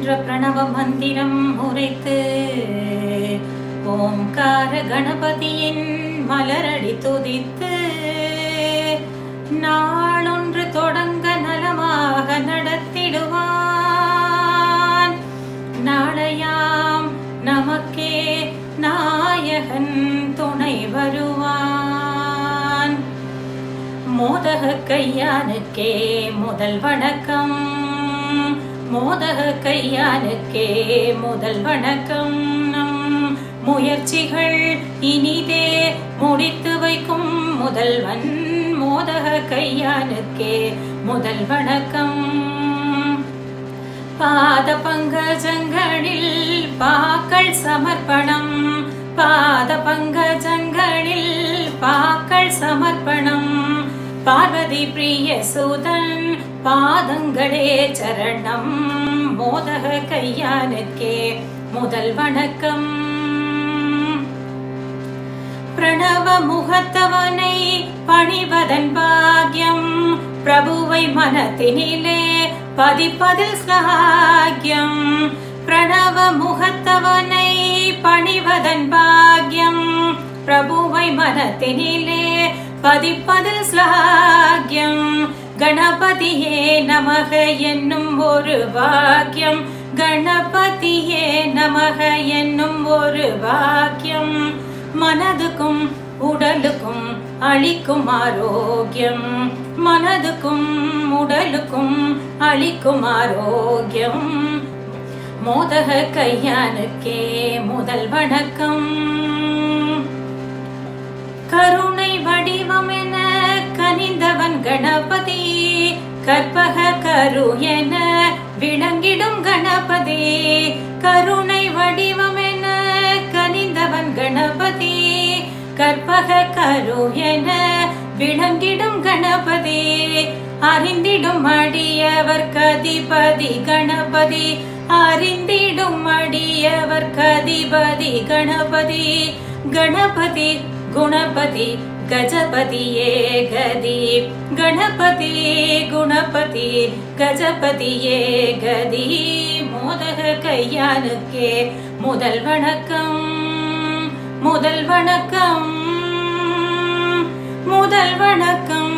என்ற பிரணவ மந்திரம் உரைத்து ஓம்கார கணபதியின் மலரடி துதித்து நாளொன்று தொடங்க நலமாக நடத்திடுவான் நாளையாம் நமக்கே நாயகன் துணை வருவான் மோதக கையானுக்கே முதல் வணக்கம் மோதக கையானுக்கே முதல் வணக்கம் நம் முயற்சிகள் இனிதே முடித்து வைக்கும் முதல்வன் மோதக கையானுக்கே முதல் வணக்கம் பாத பங்கஜங்களில் பாக்கள் சமர்ப்பணம் பாத பங்கஜங்களில் பாக்கள் சமர்ப்பணம் பார்வதி பிரிய சுதன் பாதங்களே சரணம் மோதக கையானுக்கே முதல் வணக்கம் பிரணவ முகத்தவனை பணிவதன் பாக்யம் பிரபுவை மனத்தினிலே பதிப்பதில் ஸ்லாகியம் பிரணவ முகத்தவனை பணிவதன் பாக்யம் பிரபுவை மனத்தினிலே பதிப்பதில் ஸ்லாகியம் கணபதியே நமக என்னும் ஒரு பாக்கியம் கணபதியே நமக என்னும் ஒரு பாக்கியம் மனதுக்கும் உடலுக்கும் அளிக்கும் ஆரோக்கியம் மனதுக்கும் உடலுக்கும் அளிக்கும் ஆரோக்கியம் மோதக கையானுக்கே முதல் வணக்கம் கருணை வடிவம் என கனிந்தவன் கணபதி கற்பக கரு என விளங்கிடும் கணபதி கருணை வடிவம் என கனிந்தவன் கணபதி கற்பக கரு என விளங்கிடும் கணபதி அறிந்திடும் அடியவர் கதிபதி கணபதி அறிந்திடும் அடியவர் கதிபதி கணபதி கணபதி குணபதி கஜபதியே கதி கணபதி குணபதி கஜபதியே கதி மோதக கையானுக்கே முதல் வணக்கம் முதல் வணக்கம் முதல் வணக்கம்